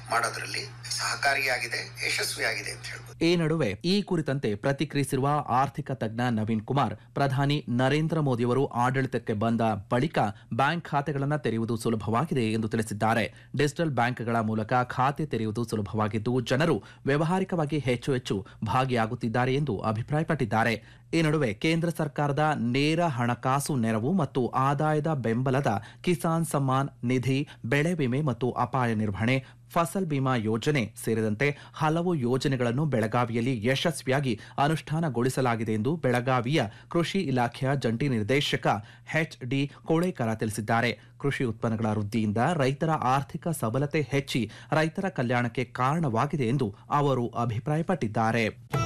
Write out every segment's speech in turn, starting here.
ಮಾಡೋದ್ರಲ್ಲಿ ಸಹಕಾರಿಯಾಗಿದೆ ಯಶಸ್ವಿಯಾಗಿದೆ ಅಂತ ಹೇಳ್ಬೋದು ಈ ನಡುವೆ ಈ ಕುರಿತಂತೆ ಪ್ರತಿಕ್ರಿಯಿಸಿರುವ ಆರ್ಥಿಕ ತಜ್ಞ ನವೀನ್ ಕುಮಾರ್ ಪ್ರಧಾನಿ ನರೇಂದ್ರ ಮೋದಿಯವರು ಆಡಳಿತಕ್ಕೆ ಬಂದ ಬಳಿಕ ಬ್ಯಾಂಕ್ ಖಾತೆಗಳನ್ನು ತೆರೆಯುವುದು ಸುಲಭವಾಗಿದೆ ಎಂದು ತಿಳಿಸಿದ್ದಾರೆ ಡಿಜಿಟಲ್ ಬ್ಯಾಂಕ್ಗಳ ಮೂಲಕ ಖಾತೆ ತೆರೆಯುವುದು ಸುಲಭವಾಗಿದ್ದು ಜನರು ವ್ಯವಹಾರಿಕವಾಗಿ ಹೆಚ್ಚು ಹೆಚ್ಚು ಭಾಗಿಯಾಗುತ್ತಿದ್ದಾರೆ ಎಂದು ಅಭಿಪ್ರಾಯಪಟ್ಟಿದ್ದಾರೆ ಈ ನಡುವೆ ಕೇಂದ್ರ ಸರ್ಕಾರದ ನೇರ ಹಣಕಾಸು ನೆರವು ಮತ್ತು ಆದಾಯದ ಬೆಂಬಲದ ಕಿಸಾನ್ ಸಮ್ಮಾನ್ ನಿಧಿ ಬೆಳೆ ವಿಮೆ ಮತ್ತು ಅಪಾಯ ನಿರ್ವಹಣೆ ಫಸಲ್ ಬಿಮಾ ಯೋಜನೆ ಸೇರಿದಂತೆ ಹಲವು ಯೋಜನೆಗಳನ್ನು ಬೆಳಗಾವಿಯಲ್ಲಿ ಯಶಸ್ವಿಯಾಗಿ ಅನುಷ್ಠಾನಗೊಳಿಸಲಾಗಿದೆ ಎಂದು ಬೆಳಗಾವಿಯ ಕೃಷಿ ಇಲಾಖೆಯ ಜಂಟಿ ನಿರ್ದೇಶಕ ಎಚ್ ಡಿ ಕೋಳೇಕರ ತಿಳಿಸಿದ್ದಾರೆ ಕೃಷಿ ಉತ್ಪನ್ನಗಳ ವೃದ್ಧಿಯಿಂದ ರೈತರ ಆರ್ಥಿಕ ಸಬಲತೆ ಹೆಚ್ಚಿ ರೈತರ ಕಲ್ಯಾಣಕ್ಕೆ ಕಾರಣವಾಗಿದೆ ಎಂದು ಅವರು ಅಭಿಪ್ರಾಯಪಟ್ಟಿದ್ದಾರೆ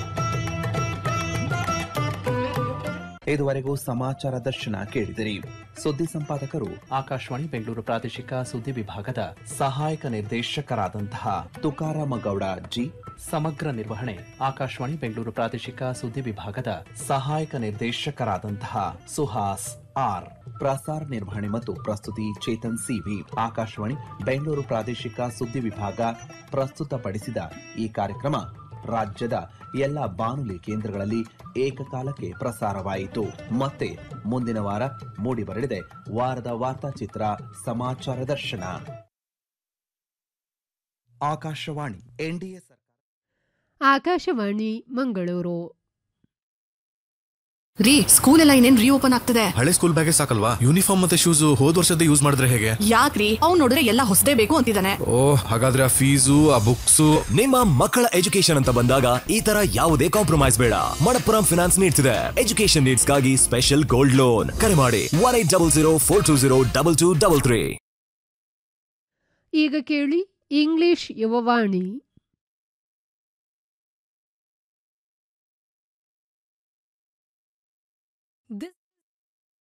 ಇದುವರೆಗೂ ಸಮಾಚಾರ ದರ್ಶನ ಕೇಳಿದಿರಿ ಸುದ್ದಿ ಸಂಪಾದಕರು ಆಕಾಶವಾಣಿ ಬೆಂಗಳೂರು ಪ್ರಾದೇಶಿಕ ಸುದ್ದಿ ವಿಭಾಗದ ಸಹಾಯಕ ನಿರ್ದೇಶಕರಾದಂತಹ ತುಕಾರಾಮ ಗೌಡ ಜಿ ಸಮಗ್ರ ನಿರ್ವಹಣೆ ಆಕಾಶವಾಣಿ ಬೆಂಗಳೂರು ಪ್ರಾದೇಶಿಕ ಸುದ್ದಿ ವಿಭಾಗದ ಸಹಾಯಕ ನಿರ್ದೇಶಕರಾದಂತಹ ಸುಹಾಸ್ ಆರ್ ಪ್ರಸಾರ ನಿರ್ವಹಣೆ ಮತ್ತು ಪ್ರಸ್ತುತಿ ಚೇತನ್ ಸಿವಿ ಆಕಾಶವಾಣಿ ಬೆಂಗಳೂರು ಪ್ರಾದೇಶಿಕ ಸುದ್ದಿ ವಿಭಾಗ ಪ್ರಸ್ತುತಪಡಿಸಿದ ಈ ಕಾರ್ಯಕ್ರಮ ರಾಜ್ಯದ ಎಲ್ಲ ಬಾನುಲಿ ಕೇಂದ್ರಗಳಲ್ಲಿ ಏಕಕಾಲಕ್ಕೆ ಪ್ರಸಾರವಾಯಿತು ಮತ್ತೆ ಮುಂದಿನ ವಾರ ಮೂಡಿಬರಲಿದೆ ವಾರದ ವಾರ್ತಾಚಿತ್ರ ಸಮಾಚಾರ ದರ್ಶನ ಆಕಾಶವಾಣಿ ಎನ್ಡಿಎ ಸರ್ಕಾರ ಆಕಾಶವಾಣಿ ಮಂಗಳೂರು ರೀ ಸ್ಕೂಲ್ ಎಲ್ಲ ಇನ್ನೇನ್ ರೀಓಪನ್ ಆಗ್ತದೆ ಹಳೆ ಸ್ಕೂಲ್ ಬ್ಯಾಗೇ ಸಾಕಲ್ವಾ ಯೂನಿಫಾರ್ಮ್ ಮತ್ತೆ ಶೂಸ್ ಹೋದ್ ವರ್ಷದ ಯೂಸ್ ಮಾಡಿದ್ರೆ ಹೇಗೆ ಯಾಕ್ರಿ ಅವ್ನ್ ನೋಡಿದ್ರೆ ಎಲ್ಲ ಹೊಸದೇ ಬೇಕು ಅಂತಿದ್ದಾನೆ ಓ ಹಾಗಾದ್ರೆ ಆ ಫೀಸು ಆ ಬುಕ್ಸು ನಿಮ್ಮ ಮಕ್ಕಳ ಎಜುಕೇಶನ್ ಅಂತ ಬಂದಾಗ ಈ ತರ ಯಾವುದೇ ಕಾಂಪ್ರಮೈಸ್ ಬೇಡ ಮಣಪ್ಪುರಂ ಫಿನಾನ್ಸ್ ನೀಡ್ತಿದೆ ಎಜುಕೇಶನ್ ನೀಡ್ಸ್ಗಾಗಿ ಸ್ಪೆಷಲ್ ಗೋಲ್ಡ್ ಲೋನ್ ಕರೆ ಮಾಡಿ one eight double zero four two zero double two double three ಈಗ ಕೇಳಿ ಇಂಗ್ಲಿಷ್ ಯುವವಾಣಿ This